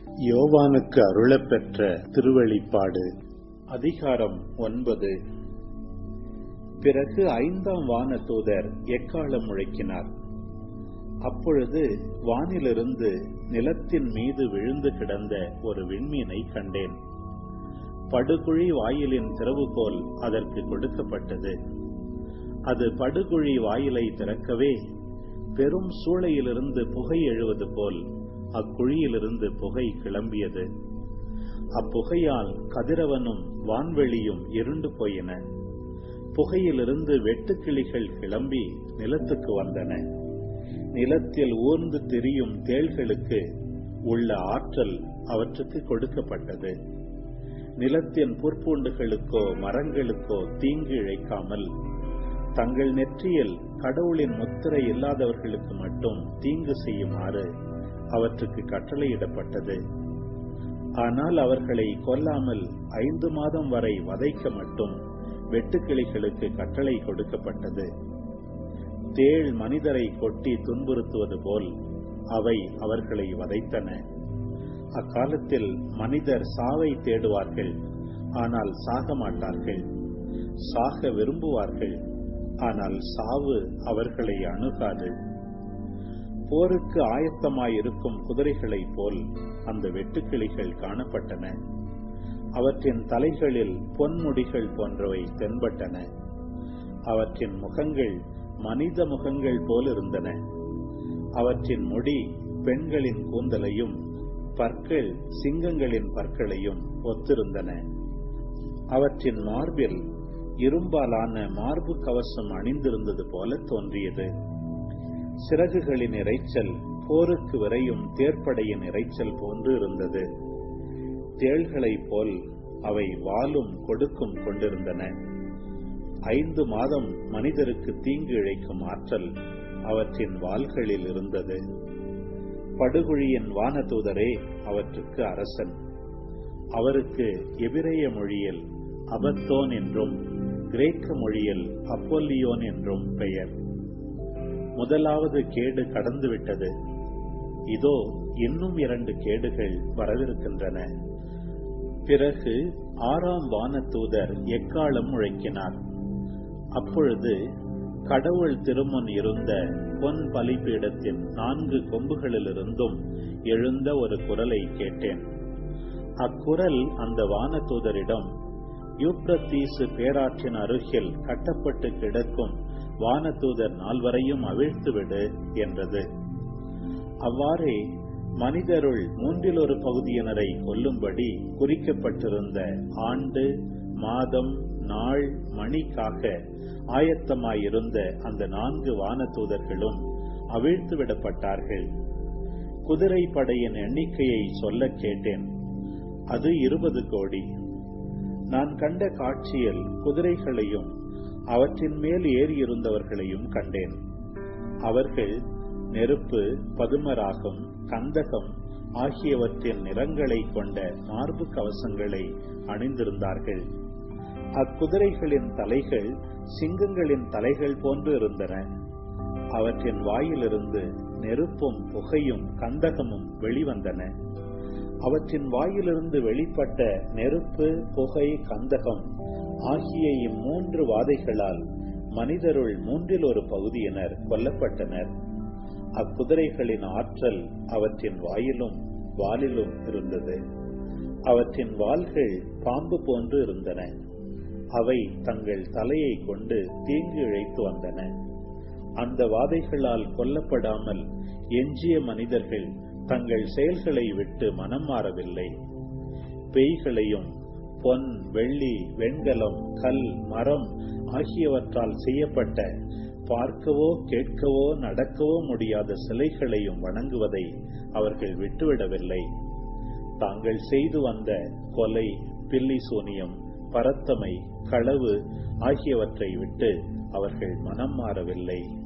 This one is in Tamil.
யோவானுக்கு அருளப்பெற்ற திருவெளிப்பாடு அதிகாரம் ஒன்பது பிறகு ஐந்தாம் வானதூதர் எக்காலம் முழக்கினார் அப்பொழுது வானிலிருந்து நிலத்தின் மீது விழுந்து கிடந்த ஒரு விண்மீனை கண்டேன் படுகுழி வாயிலின் திறவுகோல் அதற்கு கொடுக்கப்பட்டது அது படுகுழி வாயிலை திறக்கவே பெரும் சூளையிலிருந்து புகை எழுவது போல் அக்குழியிலிருந்து புகை கிளம்பியது அப்புகையால் கதிரவனும் வான்வெளியும் இருண்டு போயின புகையிலிருந்து வெட்டுக்கிளிகள் கிளம்பி நிலத்துக்கு வந்தன நிலத்தில் ஊர்ந்து திரியும் தேள்களுக்கு உள்ள ஆற்றல் அவற்றுக்கு கொடுக்கப்பட்டது நிலத்தின் புற்பூண்டுகளுக்கோ மரங்களுக்கோ தீங்கு இழைக்காமல் தங்கள் நெற்றியில் கடவுளின் முத்திரை இல்லாதவர்களுக்கு மட்டும் தீங்கு செய்யுமாறு அவற்றுக்கு கட்டளையிடப்பட்டது ஆனால் அவர்களை கொல்லாமல் ஐந்து மாதம் வரை வதைக்க மட்டும் வெட்டுக்கிளிகளுக்கு கட்டளை கொடுக்கப்பட்டது தேள் மனிதரை கொட்டி துன்புறுத்துவது போல் அவை அவர்களை வதைத்தன அக்காலத்தில் மனிதர் சாவை தேடுவார்கள் ஆனால் சாக மாட்டார்கள் சாக விரும்புவார்கள் ஆனால் சாவு அவர்களை அணுகாது போருக்கு ஆயத்தமாயிருக்கும் குதிரைகளைப் போல் அந்த வெட்டுக்கிளிகள் காணப்பட்டன அவற்றின் தலைகளில் பொன்முடிகள் போன்றவை தென்பட்டன அவற்றின் முகங்கள் மனித முகங்கள் போல் இருந்தன அவற்றின் முடி பெண்களின் கூந்தலையும் பற்கள் சிங்கங்களின் பற்களையும் ஒத்திருந்தன அவற்றின் மார்பில் இரும்பாலான மார்பு கவசம் அணிந்திருந்தது போல தோன்றியது சிறகுகளின் இறைச்சல் போருக்கு விரையும் தேர்ப்படையின் இறைச்சல் போன்று இருந்தது தேள்களைப் போல் அவை வாலும் கொடுக்கும் கொண்டிருந்தன ஐந்து மாதம் மனிதருக்கு தீங்கு இழைக்கும் ஆற்றல் அவற்றின் வாள்களில் இருந்தது படுகுழியின் வானதூதரே அவற்றுக்கு அரசன் அவருக்கு எபிரேய மொழியில் அபத்தோன் என்றும் கிரேக்க மொழியில் அப்போல்லியோன் என்றும் பெயர் முதலாவது கேடு கடந்துவிட்டது இதோ இன்னும் இரண்டு கேடுகள் வரவிருக்கின்றன பிறகு ஆறாம் வானதூதர் எக்காலம் முழக்கினார் அப்பொழுது கடவுள் திருமுன் இருந்த பொன் பலிபீடத்தின் நான்கு கொம்புகளிலிருந்தும் எழுந்த ஒரு குரலை கேட்டேன் அக்குரல் அந்த வானதூதரிடம் யூப்ரத்தீசு பேராற்றின் அருகில் கட்டப்பட்டு கிடக்கும் வானதூதர் நால்வரையும் அவிழ்த்துவிடு என்றது அவ்வாறே மனிதருள் மூன்றில் ஒரு பகுதியினரை கொல்லும்படி குறிக்கப்பட்டிருந்த ஆண்டு மாதம் நாள் மணிக்காக ஆயத்தமாயிருந்த அந்த நான்கு வானதூதர்களும் அவிழ்த்து விடப்பட்டார்கள் குதிரை படையின் எண்ணிக்கையை சொல்ல கேட்டேன் அது இருபது கோடி நான் கண்ட காட்சியில் குதிரைகளையும் அவற்றின் மேல் ஏறியிருந்தவர்களையும் கண்டேன் அவர்கள் நெருப்பு பதுமராகம் கந்தகம் ஆகியவற்றின் நிறங்களை கொண்ட மார்பு கவசங்களை அணிந்திருந்தார்கள் அக்குதிரைகளின் தலைகள் சிங்கங்களின் தலைகள் போன்று இருந்தன அவற்றின் வாயிலிருந்து நெருப்பும் புகையும் கந்தகமும் வெளிவந்தன அவற்றின் வாயிலிருந்து வெளிப்பட்ட நெருப்பு புகை கந்தகம் ஆகிய இம்மூன்று வாதைகளால் மனிதருள் மூன்றில் ஒரு பகுதியினர் கொல்லப்பட்டனர் அக்குதிரைகளின் ஆற்றல் அவற்றின் வாயிலும் வாலிலும் இருந்தது அவற்றின் வாள்கள் பாம்பு போன்று இருந்தன அவை தங்கள் தலையை கொண்டு தீங்கு இழைத்து வந்தன அந்த வாதைகளால் கொல்லப்படாமல் எஞ்சிய மனிதர்கள் தங்கள் செயல்களை விட்டு மனம் மாறவில்லை பேய்களையும் பொன் வெள்ளி வெண்கலம் கல் மரம் ஆகியவற்றால் செய்யப்பட்ட பார்க்கவோ கேட்கவோ நடக்கவோ முடியாத சிலைகளையும் வணங்குவதை அவர்கள் விட்டுவிடவில்லை தாங்கள் செய்து வந்த கொலை பில்லி சூனியம் பரத்தமை களவு ஆகியவற்றை விட்டு அவர்கள் மனம் மாறவில்லை